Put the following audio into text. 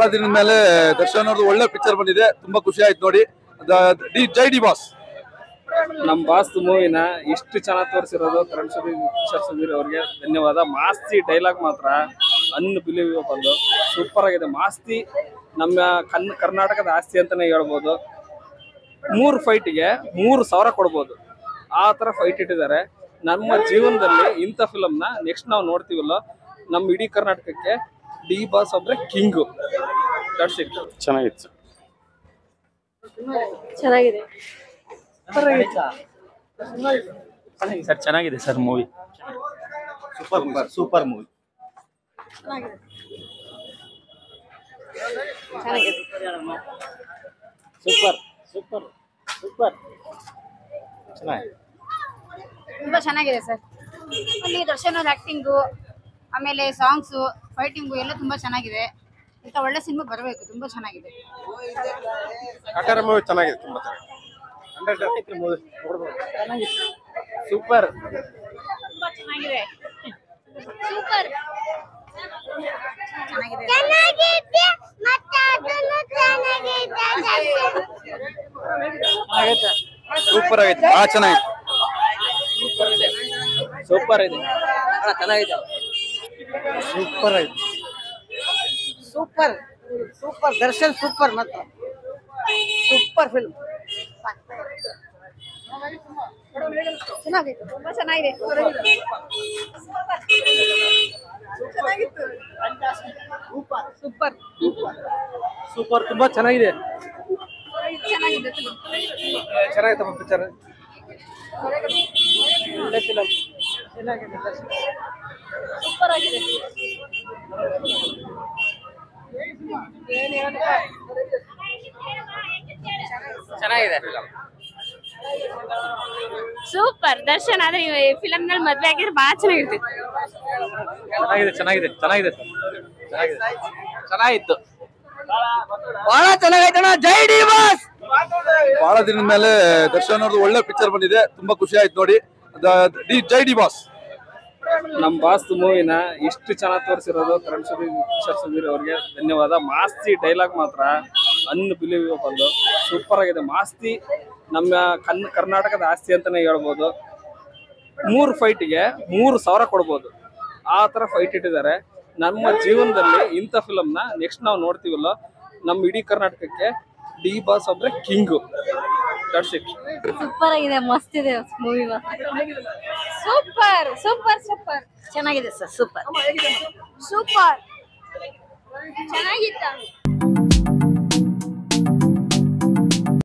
ದಿನದ ಮೇಲೆ ದರ್ಶನ್ ಅವ್ರದ್ದು ಒಳ್ಳೆ ಪಿಕ್ಚರ್ ಬಂದಿದೆ ತುಂಬಾ ಖುಷಿ ಆಯ್ತು ನೋಡಿ ದ- ಡಿ ಜೈ ಡಿ ಬಾಸ್ ನಮ್ ಬಾಸ್ ಮೂವಿನ ಇಷ್ಟು ಚೆನ್ನಾಗಿ ತೋರಿಸಿರೋದು ಕರಣ್ ಸುಧೀರ್ ಕಿಶೋರ್ ಸುಧೀರ್ ಅವ್ರಿಗೆ ಧನ್ಯವಾದ ಮಾಸ್ತಿ ಡೈಲಾಗ್ ಮಾತ್ರ ಅನ್ಬಿಲೀವಬಲ್ ಸೂಪರ್ ಆಗಿದೆ ಮಾಸ್ತಿ ನಮ್ಮ ಕನ್ ಕರ್ನಾಟಕದ ಆಸ್ತಿ ಅಂತಾನೆ ಹೇಳ್ಬೋದು ಮೂರು ಫೈಟ್ಗೆ ಮೂರು ಸಾವಿರ ಕೊಡ್ಬೋದು ಆ ತರ ಫೈಟ್ ಇಟ್ಟಿದ್ದಾರೆ ನಮ್ಮ ಜೀವನದಲ್ಲಿ ಇಂಥ ಫಿಲಮ್ನ ನೆಕ್ಸ್ಟ್ ನಾವು ನೋಡ್ತೀವಲ್ಲ ನಮ್ಮ ಇಡೀ ಕರ್ನಾಟಕಕ್ಕೆ ಡಿ ಬಾಸ್ ಒಬ್ರೆ ಕಿಂಗು ದಟ್ಸ್ ಇಟ್ ಚೆನ್ನಾಗಿತ್ತು ಚೆನ್ನಾಗಿದೆ ಸರ್ ಚೆನ್ನಾಗಿದೆ sir movie super super movie ಚೆನ್ನಾಗಿದೆ ಸೂಪರ್ ಸೂಪರ್ ಸೂಪರ್ ತುಂಬಾ ಚೆನ್ನಾಗಿದೆ ಸರ್ ಅಲ್ಲಿ ದರ್ಶನ್ ಅವ್ರ ಆಕ್ಟಿಂಗು ಆಮೇಲೆ ಸಾಂಗ್ಸು ಫೈಟಿಂಗು ಎಲ್ಲ ತುಂಬಾ ಚೆನ್ನಾಗಿದೆ ಇಂಥ ಒಳ್ಳೆ ಸಿನಿಮಾ ಬರಬೇಕು ತುಂಬಾ ಚೆನ್ನಾಗಿದೆ ಕಾಟಾರ ಮೂವಿ ಚೆನ್ನಾಗಿದೆ ತುಂಬಾ ಸೂಪರ್ ತುಂಬಾ ಚೆನ್ನಾಗಿದೆ ಸೂಪರ್ ಚೆನ್ನಾಗಿದೆ ಸೂಪರ್ ಆಗೈತೆ ಬಹಳ ಚೆನ್ನಾಗಿತ್ತು ಸೂಪರ್ ಇದೆ ಸೂಪರ್ ಆಯ್ತು ಸೂಪರ್ ಸೂಪರ್ ದರ್ಶನ್ ಸೂಪರ್ ಮಾತ್ರ ಸೂಪರ್ ಫಿಲ್ಮ್ ಚೆನ್ನಾಗಿದೆ ತುಂಬಾ ಚೆನ್ನಾಗಿದೆ ಸೂಪರ್ ಸೂಪರ್ ತುಂಬಾ ಚೆನ್ನಾಗಿದೆ ಚೆನ್ನಾಗಿದೆ ಚೆನ್ನಾಗಿತ್ತಪ್ಪ ಪಿಕ್ಚರ್ ಸೂಪರ್ ಆಗಿದೆ ಸೂಪರ್ ದರ್ಶನ್ ಆದ್ರೆ ಫಿಲಮ್ ನಲ್ಲಿ ಮದ್ವೆ ಆಗಿದ್ರೆ ಬಹಳ ಚೆನ್ನಾಗಿರ್ತಿತ್ತು ಚೆನ್ನಾಗಿದೆ ಚೆನ್ನಾಗಿದೆ ಚೆನ್ನಾಗಿದೆ ಚೆನ್ನಾಗಿತ್ತು ಬಹಳ ಚೆನ್ನಾಗೈತಣ್ಣ ಜೈ ಡಿ ಬಾಸ್ ಬಹಳ ದಿನದ ಮೇಲೆ ದರ್ಶನ್ ಅವ್ರದ್ದು ಒಳ್ಳೆ ಪಿಕ್ಚರ್ ಬಂದಿದೆ ತುಂಬಾ ಖುಷಿ ಆಯ್ತು ನೋಡಿ ದ- ಡಿ ಜೈ ಡಿ ಬಾಸ್ ನಮ್ ಬಾಸ್ ಮೂವಿನ ಇಷ್ಟು ಚೆನ್ನಾಗಿ ತೋರಿಸಿರೋದು ಕರಣ್ ಸುಧೀರ್ ಕಿಶೋರ್ ಸುಧೀರ್ ಅವ್ರಿಗೆ ಧನ್ಯವಾದ ಮಾಸ್ತಿ ಡೈಲಾಗ್ ಮಾತ್ರ ಅನ್ಬಿಲೀವಬಲ್ ಸೂಪರ್ ಆಗಿದೆ ಮಾಸ್ತಿ ನಮ್ಮ ಕನ್ ಕರ್ನಾಟಕದ ಆಸ್ತಿ ಅಂತಾನೆ ಹೇಳ್ಬೋದು ಮೂರು ಫೈಟ್ಗೆ ಮೂರು ಸಾವಿರ ಕೊಡ್ಬೋದು ಆ ತರ ಫೈಟ್ ಇಟ್ಟಿದ್ದಾರೆ ನಮ್ಮ ಜೀವನದಲ್ಲಿ ಇಂಥ ಫಿಲಮ್ನ ನೆಕ್ಸ್ಟ್ ನಾವು ನೋಡ್ತೀವಲ್ಲ ನಮ್ಮ ಇಡೀ ಕರ್ನಾಟಕಕ್ಕೆ ಡಿ ಬಾಸ್ ಒಬ್ರೆ ಕಿಂಗು ದಟ್ಸ್ ಇಟ್ ಸೂಪರ್ ಆಗಿದೆ ಮಸ್ತ್ ಇದೆ ಮೂವಿ ಸೂಪರ್ ಸೂಪರ್ ಸೂಪರ್ ಚೆನ್ನಾಗಿದೆ ಸರ್ ಸೂಪರ್ ಸೂಪರ್ ಚೆನ್ನಾಗಿತ್ತ